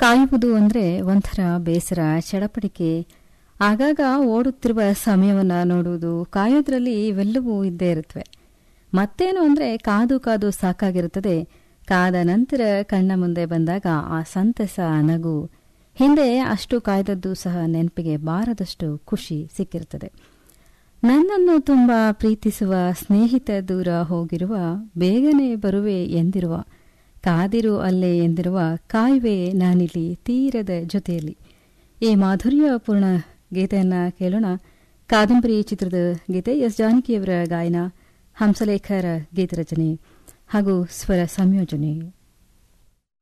ಕಾಯುವುದು ಅಂದರೆ ಒಂಥರ ಬೇಸರ ಚಡಪಡಿಕೆ ಆಗಾಗ ಓಡುತ್ತಿರುವ ಸಮಯವನ್ನು ನೋಡುವುದು ಕಾಯೋದ್ರಲ್ಲಿ ಇವೆಲ್ಲವೂ ಇದ್ದೇ ಇರುತ್ತವೆ ಮತ್ತೇನು ಅಂದರೆ ಕಾದು ಕಾದು ಸಾಕಾಗಿರುತ್ತದೆ ಕಾದ ನಂತರ ಕಣ್ಣ ಮುಂದೆ ಬಂದಾಗ ಆ ಸಂತಸ ನಗು ಹಿಂದೆ ಅಷ್ಟು ಕಾಯ್ದದ್ದು ಸಹ ನೆನಪಿಗೆ ಬಾರದಷ್ಟು ಖುಷಿ ಸಿಕ್ಕಿರುತ್ತದೆ ನನ್ನನ್ನು ತುಂಬಾ ಪ್ರೀತಿಸುವ ಸ್ನೇಹಿತ ದೂರ ಹೋಗಿರುವ ಬೇಗನೆ ಬರುವೆ ಎಂದಿರುವ ಕಾದಿರು ಅಲ್ಲೇ ಎಂದಿರುವ ಕಾಯುವೆ ನಾನಿಲ್ಲಿ ತೀರದ ಜೊತೆಯಲ್ಲಿ ಈ ಮಾಧುರ್ಯಪೂರ್ಣ ಗೀತೆಯನ್ನ ಕೇಳೋಣ ಕಾದಂಬರಿ ಚಿತ್ರದ ಗೀತೆ ಎಸ್ ಜಾನಕಿಯವರ ಗಾಯನ ಹಂಸಲೇಖರ ಗೀತರಚನೆ ಹಾಗೂ ಸ್ವರ ಸಂಯೋಜನೆ